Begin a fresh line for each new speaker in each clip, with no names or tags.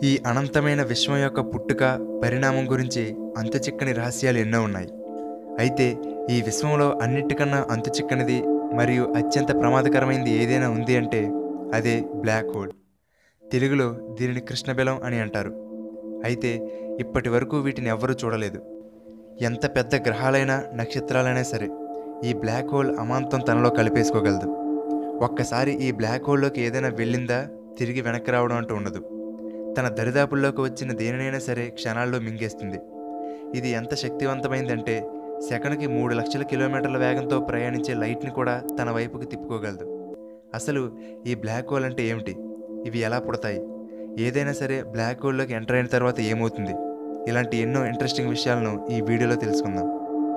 ఈ అనంతమైన విశ్వం యొక్క పుట్టుక పరిణామం గురించి అంతుచిక్కని రహస్యాలు ఎన్నో ఉన్నాయి అయితే ఈ విశ్వంలో అన్నిటికన్నా అంతుచిక్కనిది మరియు అత్యంత ప్రమాదకరమైనది ఏదైనా ఉంది అంటే అదే బ్లాక్ హోల్ తెలుగులో దీనిని కృష్ణబెలం అని అంటారు అయితే ఇప్పటి వరకు వీటిని ఎవ్వరూ చూడలేదు ఎంత పెద్ద గ్రహాలైనా నక్షత్రాలైనా సరే ఈ బ్లాక్ హోల్ అమాంతం తనలో కలిపేసుకోగలదు ఒక్కసారి ఈ బ్లాక్ హోల్లోకి ఏదైనా వెళ్ళిందా తిరిగి వెనక్కి రావడం అంటూ ఉండదు తన దరిదాపుల్లోకి వచ్చిన దేనినైనా సరే క్షణాల్లో మింగేస్తుంది ఇది ఎంత శక్తివంతమైందంటే సెకనుకి మూడు లక్షల కిలోమీటర్ల వేగంతో ప్రయాణించే లైట్ని కూడా తన వైపుకి తిప్పుకోగలదు అసలు ఈ బ్లాక్ హోల్ అంటే ఏమిటి ఇవి ఎలా పుడతాయి ఏదైనా సరే బ్లాక్ హోల్లోకి ఎంటర్ అయిన తర్వాత ఏమవుతుంది ఇలాంటి ఎన్నో ఇంట్రెస్టింగ్ విషయాలను ఈ వీడియోలో తెలుసుకుందాం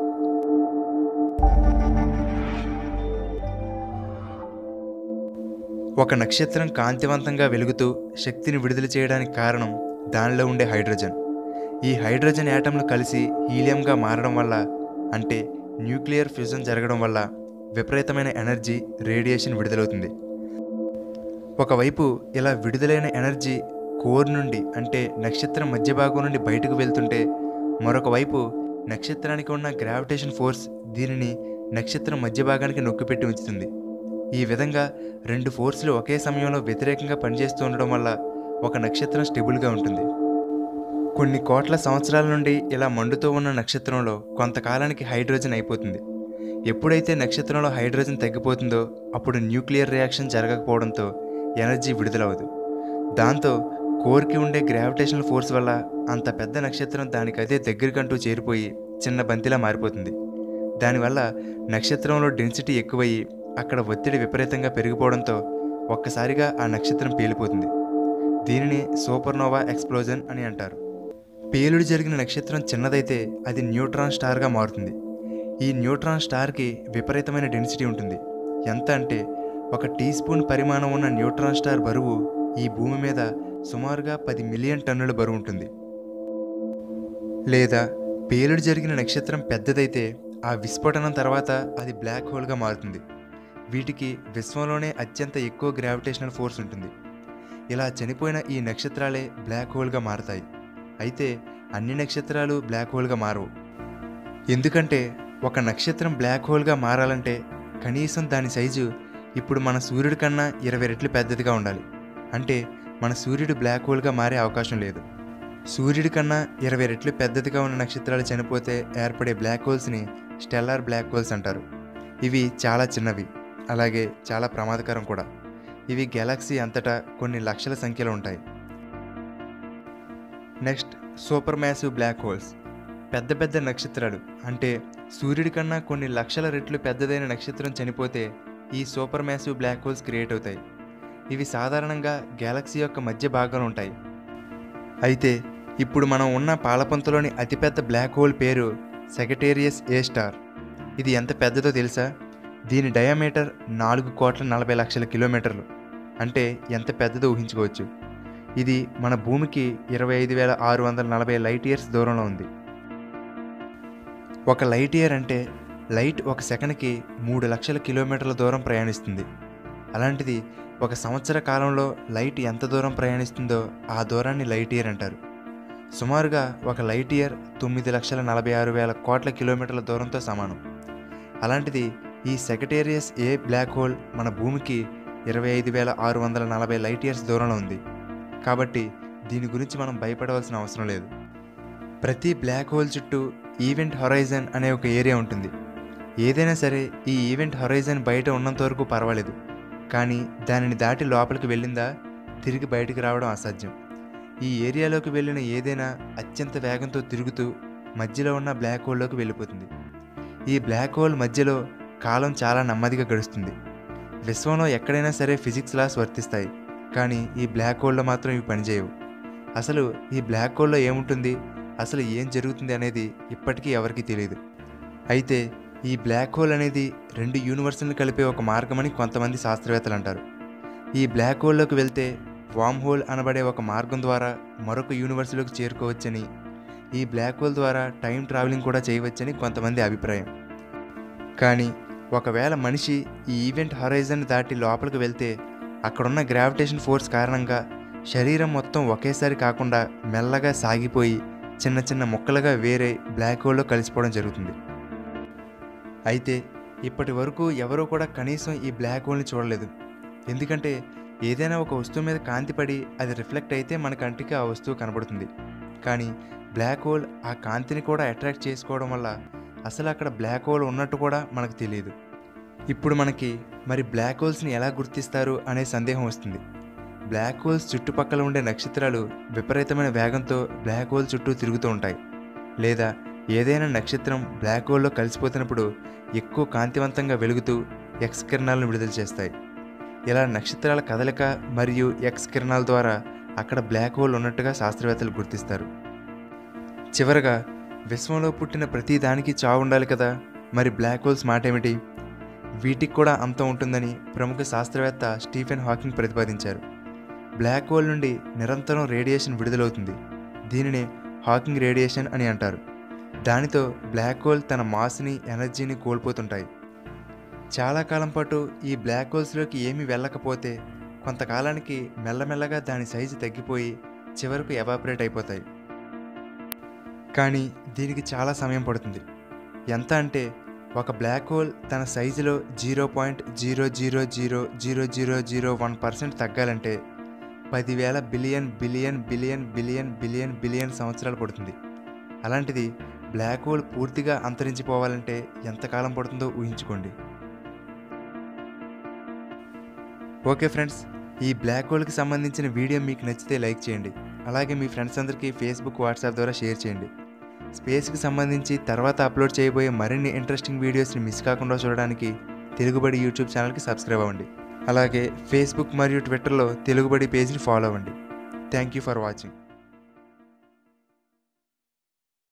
ఒక నక్షత్రం కాంతివంతంగా వెలుగుతూ శక్తిని విడుదల చేయడానికి కారణం దానిలో ఉండే హైడ్రోజన్ ఈ హైడ్రోజన్ యాటంలు కలిసి హీలియంగా మారడం వల్ల అంటే న్యూక్లియర్ ఫ్యూజన్ జరగడం వల్ల విపరీతమైన ఎనర్జీ రేడియేషన్ విడుదలవుతుంది ఒకవైపు ఇలా విడుదలైన ఎనర్జీ కోర్ నుండి అంటే నక్షత్రం మధ్య భాగం నుండి బయటకు వెళ్తుంటే మరొక వైపు నక్షత్రానికి ఉన్న గ్రావిటేషన్ ఫోర్స్ దీనిని నక్షత్రం మధ్య భాగానికి నొక్కిపెట్టి ఉంచుతుంది ఈ విధంగా రెండు ఫోర్సులు ఒకే సమయంలో వ్యతిరేకంగా పనిచేస్తూ ఉండడం వల్ల ఒక నక్షత్రం స్టెబుల్గా ఉంటుంది కొన్ని కోట్ల సంవత్సరాల నుండి ఇలా మండుతూ ఉన్న నక్షత్రంలో కొంతకాలానికి హైడ్రోజన్ అయిపోతుంది ఎప్పుడైతే నక్షత్రంలో హైడ్రోజన్ తగ్గిపోతుందో అప్పుడు న్యూక్లియర్ రియాక్షన్ జరగకపోవడంతో ఎనర్జీ విడుదలవదు దాంతో కోర్కి ఉండే గ్రావిటేషనల్ ఫోర్స్ వల్ల అంత పెద్ద నక్షత్రం దానికదే దగ్గరికంటూ చేరిపోయి చిన్న బంతిలా మారిపోతుంది దానివల్ల నక్షత్రంలో డెన్సిటీ ఎక్కువయ్యి అక్కడ ఒత్తిడి విపరీతంగా పెరిగిపోవడంతో ఒక్కసారిగా ఆ నక్షత్రం పేలిపోతుంది దీనిని సూపర్నోవా ఎక్స్ప్లోజన్ అని అంటారు పేలుడు జరిగిన నక్షత్రం చిన్నదైతే అది న్యూట్రాన్ స్టార్గా మారుతుంది ఈ న్యూట్రాన్ స్టార్కి విపరీతమైన డెన్సిటీ ఉంటుంది ఎంత అంటే ఒక టీ స్పూన్ పరిమాణం ఉన్న న్యూట్రాన్ స్టార్ బరువు ఈ భూమి మీద సుమారుగా పది మిలియన్ టన్నుల బరువు ఉంటుంది లేదా పేలుడు జరిగిన నక్షత్రం పెద్దదైతే ఆ విస్ఫోటనం తర్వాత అది బ్లాక్ హోల్గా మారుతుంది వీటికి విశ్వంలోనే అత్యంత ఎక్కువ గ్రావిటేషనల్ ఫోర్స్ ఉంటుంది ఇలా చనిపోయిన ఈ నక్షత్రాలే బ్లాక్ హోల్గా మారతాయి అయితే అన్ని నక్షత్రాలు బ్లాక్ హోల్గా మారవు ఎందుకంటే ఒక నక్షత్రం బ్లాక్ హోల్గా మారాలంటే కనీసం దాని సైజు ఇప్పుడు మన సూర్యుడి కన్నా ఇరవై రెట్లు పెద్దదిగా ఉండాలి అంటే మన సూర్యుడు బ్లాక్ హోల్గా మారే అవకాశం లేదు సూర్యుడి కన్నా ఇరవై రెట్లు పెద్దదిగా ఉన్న నక్షత్రాలు చనిపోతే ఏర్పడే బ్లాక్ హోల్స్ని స్టెల్లార్ బ్లాక్ హోల్స్ అంటారు ఇవి చాలా చిన్నవి అలాగే చాలా ప్రమాదకరం కూడా ఇవి గెలాక్సీ అంతటా కొన్ని లక్షల సంఖ్యలో ఉంటాయి next supermassive black holes పెద్ద పెద్ద నక్షత్రాలు అంటే సూర్యుడి కన్నా కొన్ని లక్షల రెట్లు పెద్దదైన నక్షత్రం చనిపోతే ఈ supermassive black holes create అవుతాయి ఇవి సాధారణంగా గెలాక్సీ యొక్క మధ్య భాగంలో ఉంటాయి అయితే ఇప్పుడు మనం ఉన్న పాలపంతలోని అతిపెద్ద బ్లాక్ హోల్ పేరు సెక్రటేరియస్ ఏ స్టార్ ఇది ఎంత పెద్దదో తెలుసా దీని డయామీటర్ నాలుగు కోట్ల నలభై లక్షల కిలోమీటర్లు అంటే ఎంత పెద్దదో ఊహించుకోవచ్చు ఇది మన భూమికి ఇరవై ఐదు వేల ఆరు వందల నలభై లైట్ ఇయర్స్ దూరంలో ఉంది ఒక లైట్ ఇయర్ అంటే లైట్ ఒక సెకండ్కి మూడు లక్షల కిలోమీటర్ల దూరం ప్రయాణిస్తుంది అలాంటిది ఒక సంవత్సర కాలంలో లైట్ ఎంత దూరం ప్రయాణిస్తుందో ఆ దూరాన్ని లైట్ ఇయర్ అంటారు సుమారుగా ఒక లైట్ ఇయర్ తొమ్మిది లక్షల నలభై ఆరు వేల కోట్ల కిలోమీటర్ల దూరంతో సమానం అలాంటిది ఈ సెక్రటేరియస్ ఏ బ్లాక్ హోల్ మన భూమికి ఇరవై ఐదు వేల ఆరు వందల నలభై లైట్ ఇయర్స్ దూరంలో ఉంది కాబట్టి దీని గురించి మనం భయపడవలసిన అవసరం లేదు ప్రతి బ్లాక్ హోల్ చుట్టూ ఈవెంట్ హొరైజన్ అనే ఒక ఏరియా ఉంటుంది ఏదైనా సరే ఈ ఈవెంట్ హొరైజన్ బయట ఉన్నంత వరకు పర్వాలేదు కానీ దానిని దాటి లోపలికి వెళ్ళిందా తిరిగి బయటికి రావడం అసాధ్యం ఈ ఏరియాలోకి వెళ్ళిన ఏదైనా అత్యంత వేగంతో తిరుగుతూ మధ్యలో ఉన్న బ్లాక్ హోల్లోకి వెళ్ళిపోతుంది ఈ బ్లాక్ హోల్ మధ్యలో కాలం చాలా నెమ్మదిగా గడుస్తుంది విశ్వంలో ఎక్కడైనా సరే ఫిజిక్స్ లాస్ వర్తిస్తాయి కానీ ఈ బ్లాక్ హోల్లో మాత్రం ఇవి పనిచేయవు అసలు ఈ బ్లాక్ హోల్లో ఏముంటుంది అసలు ఏం జరుగుతుంది అనేది ఇప్పటికీ ఎవరికీ తెలియదు అయితే ఈ బ్లాక్ హోల్ అనేది రెండు యూనివర్సులను కలిపే ఒక మార్గమని కొంతమంది శాస్త్రవేత్తలు అంటారు ఈ బ్లాక్ హోల్లోకి వెళ్తే వామ్ హోల్ అనబడే ఒక మార్గం ద్వారా మరొక యూనివర్సులోకి చేరుకోవచ్చని ఈ బ్లాక్ హోల్ ద్వారా టైం ట్రావెలింగ్ కూడా చేయవచ్చని కొంతమంది అభిప్రాయం కానీ ఒకవేళ మనిషి ఈ ఈవెంట్ హొరైజన్ దాటి లోపలికి వెళ్తే అక్కడున్న గ్రావిటేషన్ ఫోర్స్ కారణంగా శరీరం మొత్తం ఒకేసారి కాకుండా మెల్లగా సాగిపోయి చిన్న చిన్న ముక్కలుగా వేరే బ్లాక్ హోల్లో కలిసిపోవడం జరుగుతుంది అయితే ఇప్పటి వరకు ఎవరూ కూడా కనీసం ఈ బ్లాక్ హోల్ని చూడలేదు ఎందుకంటే ఏదైనా ఒక వస్తువు మీద కాంతి పడి అది రిఫ్లెక్ట్ అయితే మన కంటికి ఆ వస్తువు కనబడుతుంది కానీ బ్లాక్ హోల్ ఆ కాంతిని కూడా అట్రాక్ట్ చేసుకోవడం వల్ల అసలు అక్కడ బ్లాక్ హోల్ ఉన్నట్టు కూడా మనకు తెలియదు ఇప్పుడు మనకి మరి బ్లాక్ హోల్స్ని ఎలా గుర్తిస్తారు అనే సందేహం వస్తుంది బ్లాక్ హోల్స్ చుట్టుపక్కల ఉండే నక్షత్రాలు విపరీతమైన వేగంతో బ్లాక్ హోల్ చుట్టూ తిరుగుతూ ఉంటాయి లేదా ఏదైనా నక్షత్రం బ్లాక్ హోల్లో కలిసిపోతున్నప్పుడు ఎక్కువ కాంతివంతంగా వెలుగుతూ ఎక్స్ కిరణాలను విడుదల చేస్తాయి ఇలా నక్షత్రాల కదలిక మరియు ఎక్స్ కిరణాల ద్వారా అక్కడ బ్లాక్ హోల్ ఉన్నట్టుగా శాస్త్రవేత్తలు గుర్తిస్తారు చివరగా విశ్వంలో పుట్టిన ప్రతి దానికి చావు ఉండాలి కదా మరి బ్లాక్ హోల్స్ మాట ఏమిటి వీటికి కూడా అంతం ఉంటుందని ప్రముఖ శాస్త్రవేత్త స్టీఫెన్ హాకింగ్ ప్రతిపాదించారు బ్లాక్ హోల్ నుండి నిరంతరం రేడియేషన్ విడుదలవుతుంది దీనిని హాకింగ్ రేడియేషన్ అని అంటారు దానితో బ్లాక్ హోల్ తన మాస్ని ఎనర్జీని కోల్పోతుంటాయి చాలా కాలం పాటు ఈ బ్లాక్ హోల్స్లోకి ఏమీ వెళ్ళకపోతే కొంతకాలానికి మెల్లమెల్లగా దాని సైజు తగ్గిపోయి చివరకు ఎవాపరేట్ అయిపోతాయి కానీ దీనికి చాలా సమయం పడుతుంది ఎంత అంటే ఒక బ్లాక్ హోల్ తన సైజులో zero point zero zero zero zero zero zero one percent తగ్గాలంటే పదివేల billion billion billion billion billion billion సంవత్సరాలు పడుతుంది అలాంటిది బ్లాక్ హోల్ పూర్తిగా అంతరించిపోవాలంటే ఎంతకాలం పడుతుందో ఊహించుకోండి ఓకే ఫ్రెండ్స్ ఈ బ్లాక్ హోల్కి సంబంధించిన వీడియో మీకు నచ్చితే లైక్ చేయండి అలాగే మీ ఫ్రెండ్స్ అందరికీ ఫేస్బుక్ వాట్సాప్ ద్వారా షేర్ చేయండి స్పేస్కి సంబంధించి తర్వాత అప్లోడ్ చేయబోయే మరిన్ని ఇంట్రెస్టింగ్ వీడియోస్ని మిస్ కాకుండా చూడడానికి తెలుగుబడి యూట్యూబ్ ఛానల్కి సబ్స్క్రైబ్ అవ్వండి అలాగే ఫేస్బుక్ మరియు ట్విట్టర్లో తెలుగుబడి పేజ్ని ఫాలో అవ్వండి థ్యాంక్ యూ ఫర్ వాచింగ్